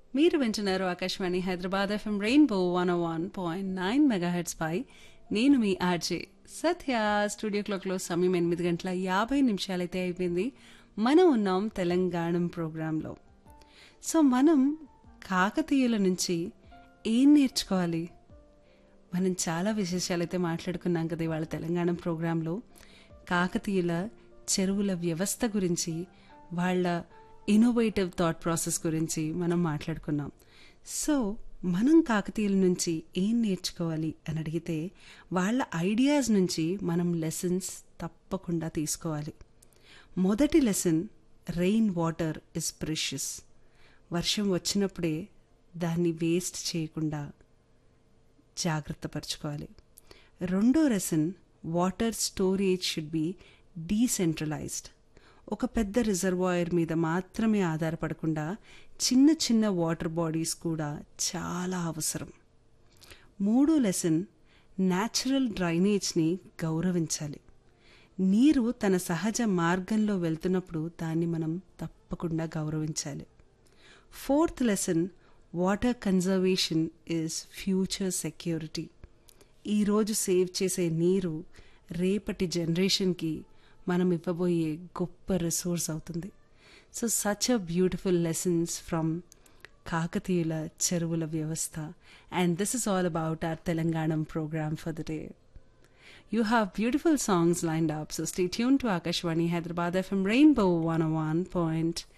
మీరు వింటున్నారు Akashvani Hyderabad FM rainbow one one point nine megahertz పై నేను మీ ఆర్జే సత్య స్టూడియో క్లాక్లో సమయం ఎనిమిది గంటల యాభై నిమిషాలైతే అయిపోయింది మనం ఉన్నాం తెలంగాణ ప్రోగ్రాంలో సో మనం కాకతీయుల నుంచి ఏం నేర్చుకోవాలి మనం చాలా విశేషాలైతే మాట్లాడుకున్నాం కదా ఇవాళ తెలంగాణ ప్రోగ్రాంలో కాకతీయుల చెరువుల వ్యవస్థ గురించి వాళ్ళ ఇన్నోవేటివ్ థాట్ ప్రాసెస్ గురించి మనం మాట్లాడుకున్నాం సో మనం కాకతీయుల నుంచి ఏం నేర్చుకోవాలి అని అడిగితే వాళ్ళ ఐడియాస్ నుంచి మనం లెసన్స్ తప్పకుండా తీసుకోవాలి మొదటి lesson rain water is precious వర్షం వచ్చినప్పుడే దాన్ని వేస్ట్ చేయకుండా జాగ్రత్త పరచుకోవాలి రెండో lesson water storage should be decentralised ఒక పెద్ద రిజర్వాయర్ మీద మాత్రమే ఆధారపడకుండా చిన్న చిన్న వాటర్ బాడీస్ కూడా చాలా అవసరం మూడో లెసన్ న్యాచురల్ డ్రైనేజ్ని గౌరవించాలి నీరు తన సహజ మార్గంలో వెళ్తున్నప్పుడు దాన్ని మనం తప్పకుండా గౌరవించాలి fourth lesson water conservation is future security ఈరోజు సేవ్ చేసే నీరు రేపటి జనరేషన్కి మనం ఇవ్వబోయే గొప్ప రిసోర్స్ అవుతుంది so such a beautiful lessons from కాకతీయుల చెరువుల వ్యవస్థ and this is all about our Telangana programme for the day You have beautiful songs lined up, so stay tuned to Akashwani Hyderabad FM Rainbow 101.9